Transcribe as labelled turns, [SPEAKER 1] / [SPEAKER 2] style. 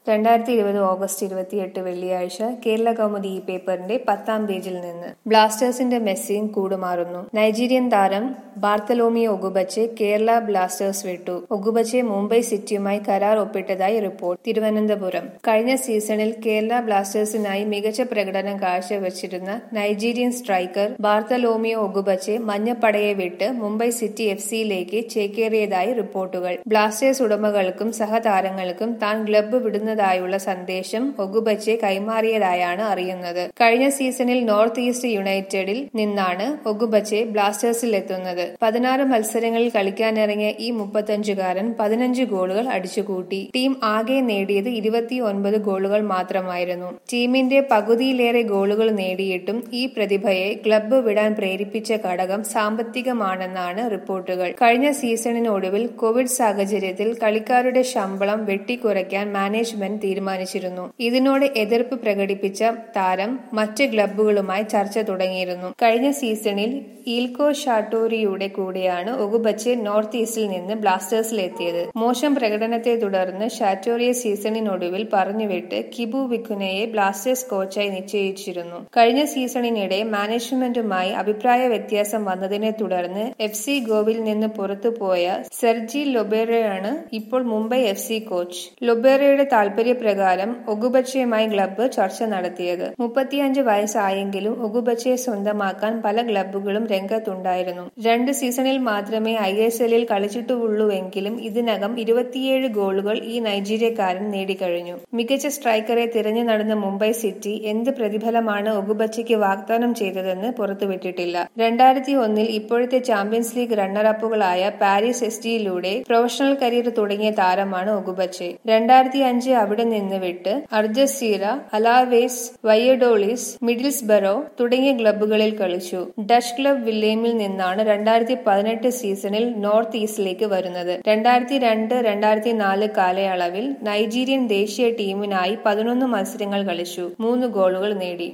[SPEAKER 1] രണ്ടായിരത്തി ഇരുപത് ഓഗസ്റ്റ് ഇരുപത്തിയെട്ട് വെള്ളിയാഴ്ച കേരള കൗമുദി ഈ പേപ്പറിന്റെ പത്താം പേജിൽ നിന്ന് ബ്ലാസ്റ്റേഴ്സിന്റെ മെസ്സിയും കൂടുമാറുന്നു നൈജീരിയൻ താരം ബാർത്തലോമിയോ ഒഗുബച്ച് കേരള ബ്ലാസ്റ്റേഴ്സ് വിട്ടു ഒഗുബച്ച് മുംബൈ സിറ്റിയുമായി കരാർ ഒപ്പിട്ടതായി റിപ്പോർട്ട് തിരുവനന്തപുരം കഴിഞ്ഞ സീസണിൽ കേരള ബ്ലാസ്റ്റേഴ്സിനായി മികച്ച പ്രകടനം കാഴ്ചവെച്ചിരുന്ന നൈജീരിയൻ സ്ട്രൈക്കർ ബാർത്തലോമിയോ ഒഗുബച്ച് മഞ്ഞപ്പടയെ വിട്ട് മുംബൈ സിറ്റി എഫ് സിയിലേക്ക് ചേക്കേറിയതായി റിപ്പോർട്ടുകൾ ബ്ലാസ്റ്റേഴ്സ് ഉടമകൾക്കും സഹതാരങ്ങൾക്കും താൻ ക്ലബ്ബ് വിടുന്നതായുള്ള സന്ദേശം ഒഗുബച്ച് കൈമാറിയതായാണ് അറിയുന്നത് കഴിഞ്ഞ സീസണിൽ നോർത്ത് ഈസ്റ്റ് യുണൈറ്റഡിൽ നിന്നാണ് ഒഗുബച്ച് ബ്ലാസ്റ്റേഴ്സിൽ എത്തുന്നത് പതിനാറ് മത്സരങ്ങളിൽ കളിക്കാനിറങ്ങിയ ഈ മുപ്പത്തഞ്ചുകാരൻ പതിനഞ്ച് ഗോളുകൾ അടിച്ചുകൂട്ടി ടീം ആകെ നേടിയത് ഇരുപത്തിയൊൻപത് ഗോളുകൾ മാത്രമായിരുന്നു ടീമിന്റെ പകുതിയിലേറെ ഗോളുകൾ നേടിയിട്ടും ഈ പ്രതിഭയെ ക്ലബ്ബ് വിടാൻ പ്രേരിപ്പിച്ച ഘടകം സാമ്പത്തികമാണെന്നാണ് റിപ്പോർട്ടുകൾ കഴിഞ്ഞ സീസണിനൊടുവിൽ കോവിഡ് സാഹചര്യത്തിൽ കളിക്കാരുടെ ശമ്പളം വെട്ടിക്കുറയ്ക്കാൻ മാനേജ്മെന്റ് തീരുമാനിച്ചിരുന്നു ഇതിനോട് എതിർപ്പ് പ്രകടിപ്പിച്ച താരം മറ്റ് ക്ലബ്ബുകളുമായി ചർച്ച തുടങ്ങിയിരുന്നു കഴിഞ്ഞ സീസണിൽ ഈൽക്കോ ഷാട്ടോറിയുടെ കൂടെയാണ് ഒഗുബച്ച് നോർത്ത് ഈസ്റ്റിൽ നിന്ന് ബ്ലാസ്റ്റേഴ്സിലെത്തിയത് മോശം പ്രകടനത്തെ തുടർന്ന് ഷാറ്റോറിയെ സീസണിനൊടുവിൽ പറഞ്ഞുവിട്ട് കിബു വിക്കുനയെ ബ്ലാസ്റ്റേഴ്സ് കോച്ചായി നിശ്ചയിച്ചിരുന്നു കഴിഞ്ഞ സീസണിനിടെ മാനേജ്മെന്റുമായി അഭിപ്രായ വ്യത്യാസം വന്നതിനെ തുടർന്ന് എഫ് സി ഗോവിൽ നിന്ന് പുറത്തുപോയ സെർജി ലൊബേറയാണ് ഇപ്പോൾ മുംബൈ എഫ് സി കോച്ച് ലൊബേറയുടെ താൽപര്യപ്രകാരം ഒഗുബച്ചയുമായി ക്ലബ്ബ് ചർച്ച നടത്തിയത് മുപ്പത്തിയഞ്ച് വയസ്സായെങ്കിലും ഒഗുബച്ചയെ സ്വന്തമാക്കാൻ പല ക്ലബ്ബുകളും രംഗത്തുണ്ടായിരുന്നു രണ്ട് സീസണിൽ മാത്രമേ ഐ എസ് എല്ലിൽ കളിച്ചിട്ടുള്ളൂവെങ്കിലും ഇതിനകം ഇരുപത്തിയേഴ് ഗോളുകൾ ഈ നൈജീരിയക്കാരൻ നേടിക്കഴിഞ്ഞു മികച്ച സ്ട്രൈക്കറെ തിരഞ്ഞു നടന്ന മുംബൈ സിറ്റി എന്ത് പ്രതിഫലമാണ് ഒഗുബച്ചയ്ക്ക് വാഗ്ദാനം ചെയ്തതെന്ന് പുറത്തുവിട്ടിട്ടില്ല രണ്ടായിരത്തി ഒന്നിൽ ഇപ്പോഴത്തെ ചാമ്പ്യൻസ് ലീഗ് റണ്ണറപ്പുകളായ പാരീസ് എസ് ഡിയിലൂടെ പ്രൊഫഷണൽ കരിയർ തുടങ്ങിയ താരമാണ് ഒഗുബച്ചെ രണ്ടായിരത്തി അഞ്ച് അവിടെ നിന്ന് വിട്ട് അർജസീറ അലാവേസ് വയഡോളിസ് മിഡിൽസ്ബറോ തുടങ്ങിയ ക്ലബ്ബുകളിൽ കളിച്ചു ഡച്ച് ക്ലബ് വില്ലേമിൽ നിന്നാണ് രണ്ടായിരത്തി പതിനെട്ട് സീസണിൽ നോർത്ത് ഈസ്റ്റിലേക്ക് വരുന്നത് രണ്ടായിരത്തി രണ്ട് രണ്ടായിരത്തി നാല് കാലയളവിൽ നൈജീരിയൻ ദേശീയ ടീമിനായി പതിനൊന്ന് മത്സരങ്ങൾ കളിച്ചു മൂന്ന് ഗോളുകൾ നേടി